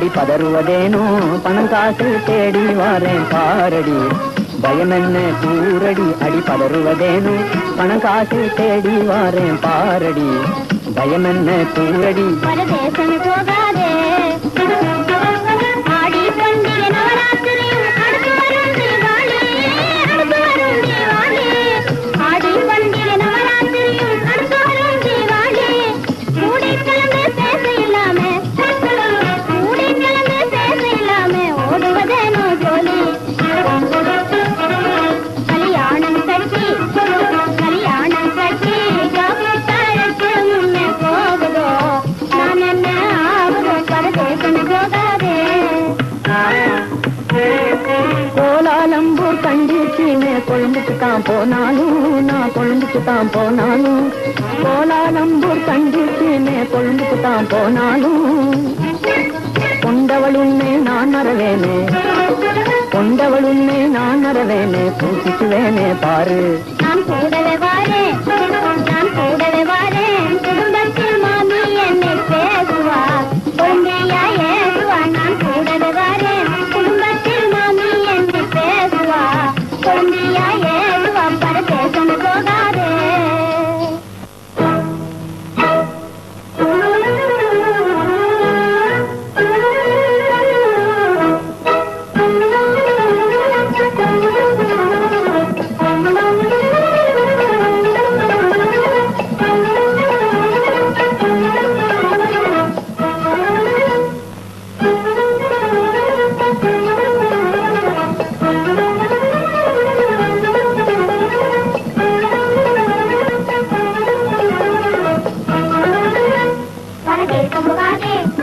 அடி பதறுவதேனோ பணம் காசு தேடி வாரேன் பாரடி பயம் என்ன கூரடி அடி பதறுவதேனோ பணம் காசு தேடி வாரேன் பாரடி பயம் என்ன கூரடி பரதேசம் போகாதே ஆடி பண்டிகை நவராத்திரியும் அடுத்து வரும் தீபாவளி அடுத்து வரும் தீபாவளி ஆடி பண்டிகை நவராத்திரியும் அடுத்து வரும் தீபாவளி கூடி கலந்து பேச இல்லாம கூடி கலந்து பேச இல்லாம ஓடுவதேனோ ஜோலி கல்யாணம் கட்டி கல்யாணம் கட்டி காப்பிட்டாருக்கு முன்னே போகுதோ நான் என்ன ஆகுதோ பரதேசம் போகாதே கோலாலம்பூர் கண்டிச்சின்னு கொழும்புக்கு தான் போனாலும் நான் கொழும்புக்கு தான் போனாலும் கோலாலம்பூர் கண்டிச்சின்னு கொழும்புக்கு தான் போனாலும் கொண்டவளுன்னே நான் மறவேனே கொண்டவளுன்னே நான் மறவேனே பூசிக்குவேனே பாரு நான் கூடவே வாரேன் நான் கூடவே வாரேன் குடும்பத்தில் மாமி என்னை பேசுவா குழந்தையா ஏசுவா நான் கூடவே வாரேன் குடும்பத்தில் மாமி என்னை பேசுவா குழந்தையா ஏசுவா பரதேசம் போகாதே பரதேசம் போகாதே